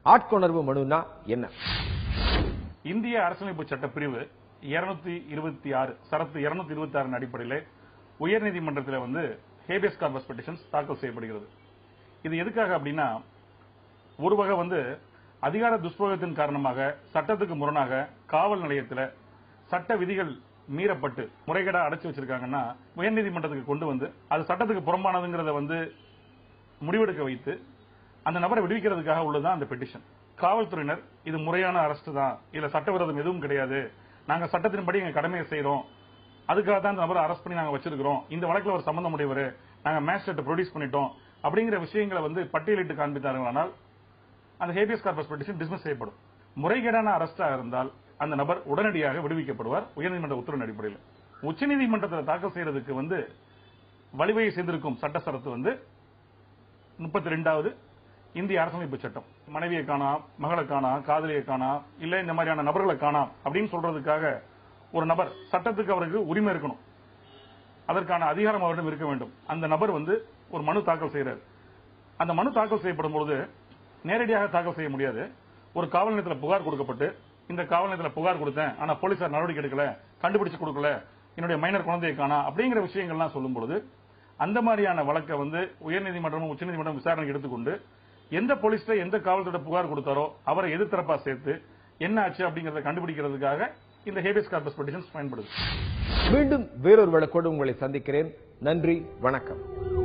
ஆட்கொணர்வு மனுனா என்ன இந்திய அரசியலமைப்பு சட்ட பிரிவு இருநூத்தி இருபத்தி ஆறு சரத்து இருநூத்தி இருபத்தி ஆறின் அடிப்படையில் உயர்நீதிமன்றத்தில் வந்து ஹேபியஸ் கார்பஸ் பெட்டிஷன்ஸ் தாக்கல் செய்யப்படுகிறது இது எதுக்காக அப்படின்னா ஒரு வகை வந்து அதிகார துஷ்பிரயோகத்தின் காரணமாக சட்டத்துக்கு முரணாக காவல் நிலையத்தில் சட்ட விதிகள் மீறப்பட்டு முறைகேடா அடைச்சு வச்சிருக்காங்கன்னா உயர்நீதிமன்றத்துக்கு கொண்டு வந்து அது சட்டத்துக்கு புறம்பானதுங்கிறத வந்து முடிவெடுக்க வைத்து அந்த நபரை விடுவிக்கிறதுக்காக உள்ளதுதான் அந்த பெட்டிஷன் காவல்துறையினர் இது முறையான அரஸ்ட் தான் இல்ல சட்டவிரோதம் எதுவும் கிடையாது நாங்க சட்டத்தின்படி எங்க கடமையை செய்றோம் அதுக்காக தான் இந்த நபரை அரெஸ்ட் பண்ணி நாங்க வச்சிருக்கிறோம் இந்த வழக்குல ஒரு சம்பந்தம் உடையவர் நாங்க மேஜிஸ்ட்ரேட் ப்ரொடியூஸ் பண்ணிட்டோம் அப்படிங்கிற விஷயங்களை வந்து பட்டியலிட்டு காண்பித்தார்களானால் அந்த ஹேபியஸ் கார்பஸ் பெட்டிஷன் டிஸ்மிஸ் செய்யப்படும் முறைகேடான அரஸ்டா இருந்தால் அந்த நபர் உடனடியாக விடுவிக்கப்படுவார் உயர்நீதிமன்ற உத்தரவின் அடிப்படையில் உச்சநீதிமன்றத்தில் தாக்கல் செய்யறதுக்கு வந்து வழிவகை செய்திருக்கும் சட்ட சரத்து வந்து முப்பத்தி ரெண்டாவது இந்திய அரசமைப்பு சட்டம் மனைவியை காணாம் மகளை காணாம் காதலியை காணாம் இல்ல இந்த மாதிரியான நபர்களை காணாம் அப்படின்னு சொல்றதுக்காக ஒரு நபர் சட்டத்துக்கு அவருக்கு உரிமை இருக்கணும் அதற்கான அதிகாரம் அவரிடம் இருக்க வேண்டும் அந்த நபர் வந்து ஒரு மனு தாக்கல் செய்யறாரு அந்த மனு தாக்கல் செய்யப்படும் பொழுது நேரடியாக தாக்கல் செய்ய முடியாது ஒரு காவல் நிலையத்தில் புகார் கொடுக்கப்பட்டு இந்த காவல் நிலையத்தில் புகார் கொடுத்தேன் ஆனா போலீசார் நடவடிக்கை எடுக்கல கண்டுபிடிச்சு கொடுக்கல என்னுடைய மைனர் குழந்தையை காணா அப்படிங்கிற விஷயங்கள்லாம் சொல்லும் பொழுது அந்த மாதிரியான வழக்கை வந்து உயர்நீதிமன்றமும் உச்சநீதிமன்றம் விசாரணைக்கு எடுத்துக்கொண்டு எந்த போலீஸ்ல எந்த காவல்துறை புகார் கொடுத்தாரோ அவரை எதிர்த்தரப்பா சேர்த்து என்ன ஆச்சு அப்படிங்கறத கண்டுபிடிக்கிறதுக்காக இந்த ஹேபியஸ் கார்பஸ் பெட்டிஷன்ஸ் பயன்படுது மீண்டும் வேறொரு வழக்கோடு உங்களை சந்திக்கிறேன் நன்றி வணக்கம்